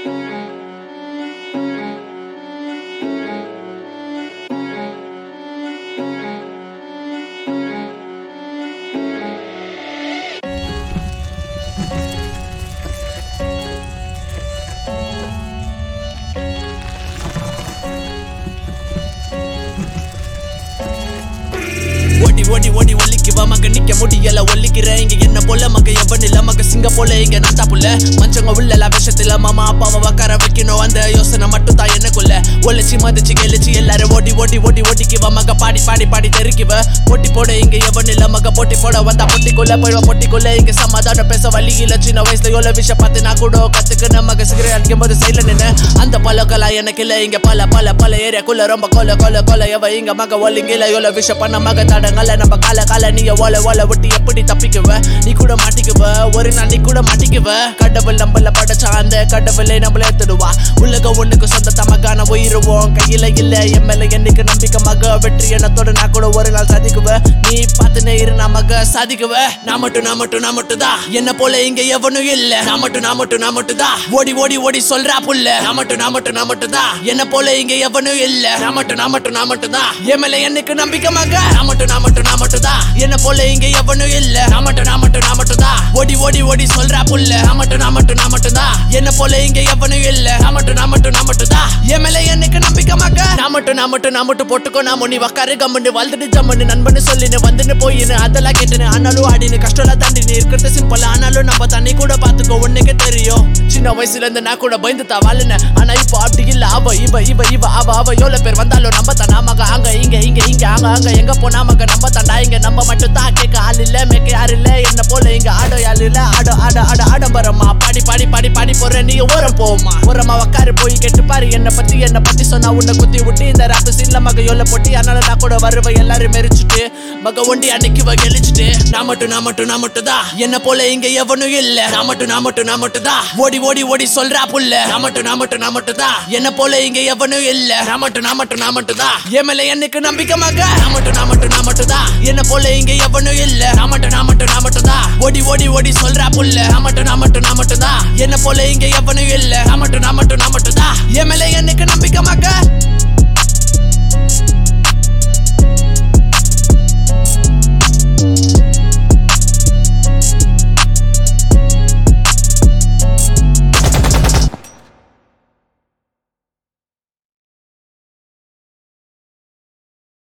ஓடி ஓடி ஓடி ஒல்லிக்குவா மக நிக்க முடியல ஒல்லிக்கிறேன் இங்க என்ன போல மக எவன் இல்ல மக சிங்க போல இங்க நாத்தா புள்ள மஞ்சங்க உள்ள விஷயத்துல மாமா அப்பாவை உக்கார வைக்கணும் அந்த யோசனை மட்டும் தான் எனக்குள்ள ஒலிச்சு மதிச்சு கெளிச்சு எல்லாரும் ஓடி ஓடி ஓடி ஓட்டிக்குவா மக பாடி பாடி பாடி தெருக்குவ போட்டி போட இங்க எவன் இல்ல மக போட்டி போட வந்தா பொட்டிக்குள்ள போயிடுவா பொட்டிக்குள்ள இங்க சமாதானம் பேச வழி இல்ல சின்ன வயசுல எவ்வளவு விஷயம் பார்த்து நான் கூட கத்துக்கின மக சிகரெட் அடிக்கும் போது சைட்ல நின்னு அந்த பழக்கெல்லாம் எனக்கு இல்ல இங்க பல பல பல ஏரியாக்குள்ள ரொம்ப கொல கொல கொல எவ இங்க மக ஒல்லிங்கில எவ்வளவு விஷயம் பண்ண மக தடங்கல நம்ம கால கால நீங்க ஓல ஓல விட்டு எப்படி தப்பிக்குவ நீ கூட மாட்டிக்குவ ஒரு நாள் நீ கூட மாட்டிக்குவ கடவுள் நம்மள படைச்சா அந்த கடவுளை நம்மள எடுத்துடுவா உலகம் ஒண்ணுக்கு சொந்த தமக்கான உயிருவோம் கையில இல்ல எம்எல்ஏ என்னைக்கு நம்பிக்கை மக வெற்றி எண்ணத்தோட நான் கூட ஒரு நாள் சாதிக்குவ நீ பார்த்துனே இரு நான் மக சாதிக்குவ நான் மட்டும் நான் மட்டும் நான் மட்டும் தான் என்ன போல இங்க எவனும் இல்ல நான் மட்டும் நான் மட்டும் நான் மட்டும் தான் ஓடி ஓடி ஓடி சொல்றா புள்ள நான் மட்டும் நான் மட்டும் நான் மட்டும் தான் என்ன போல இங்க எவனும் இல்ல நான் மட்டும் நான் மட்டும் நான் மட்டும் தான் எம்எல்ஏ என்னைக்கு நம்பிக்கை மக நான் மட்டும் நான் மட்டும் நான் மட்டும் தான் என்ன போல இங்க எவனும் இல்ல நான் மட்டும் நான் மட்டும் நான் மட்டும் தான் ஓடி ஓடி ஓடி சொல்றா புள்ள நான் மட்டும் நான் மட்டும் நான் மட்டும் தான் என்ன போல இங்க எவனும் இல்ல நான் மட்டும் நான் மட்டும் நான் மட்டும் தான் எம்எல்ஏ என்னைக்கு நம்பிக்கை மக நான் மட்டும் நான் மட்டும் நான் மட்டும் போட்டுக்கோ நான் முன்னி வக்காரு கம்முன்னு வாழ்ந்துட்டு ஜம்முன்னு நண்பன்னு சொல்லின்னு வந்துன்னு போயின்னு அதெல்லாம் கேட்டுன்னு ஆனாலும் ஆடின்னு கஷ்டம் தாண்டின்னு இருக்கிறது சிம்பிள் ஆனாலும் நம்ம தண்ணி கூட பாத்துக்கோ உன்னுக்கு தெரியும் சின்ன வயசுல இருந்து நான் கூட பயந்து தான் வாழுன ஆனா இப்போ அப்படி இல்ல அவ இவ இவ இவ அவ அவ எவ்வளவு பேர் வந்தாலும் நம்ம தான் நாமக அங்க இங்க இங்க இங்க அங்க அங்க எங்க போனா மக நம்ம தாண்டா இங்க நம்ம மட்டும் தான் கேட்க ஆள் இல்ல மேக்க யாரு இல்ல என்ன போல இங்க ஆடோ யாரு இல்ல ஆடோ ஆட ஆட ஆடம்பரமா பாடி பாடி பாடி பாடி போற நீ ஓரம் போமா ஓரமா உக்காரு போய் கேட்டு பாரு என்ன பத்தி என்ன பத்தி சொன்னா உன்னை குத்தி விட்டு இந்த ராப்பு சீன்ல மக எவ்வளவு பொட்டி அதனால நான் கூட வருவேன் எல்லாரும் மெரிச்சுட்டு மக ஒண்டி அன்னைக்கு வ கெளிச்சுட்டு நான் மட்டும் நான் மட்டும் நான் மட்டும் தான் என்ன போல இங்க எவனும் இல்ல நான் மட்டும் நான் மட்டும் நான் மட்டும் தான் ஓடி ஓடி ஓடி சொல்றா புள்ள நான் மட்டும் நான் மட்டும் நான் மட்டும் தான் என்ன போல இங்க எவனும் இல்ல நான் மட்டும் நான் மட்டும் நான் மட்டும் தான் என் மேல எனக்கு நம்பிக்கை மக நான் மட்டும் நான் மட்டும் நான் மட்டும் தான் என்ன போல இங்க எவனும் இல்ல நான் மட்டும் நான் மட்டும் நான் மட்டும் தான் ஓடி ஓடி ஓடி சொல்றா புள்ள நான் மட்டும் நான் மட்டும் நான் மட்டும் தான் என்ன போல இங்க எவனும் இல்ல நான் மட்டும் நான் மட்டும் நான் மட்டும் தான் என் மேல எனக்கு நம்பிக்கை மக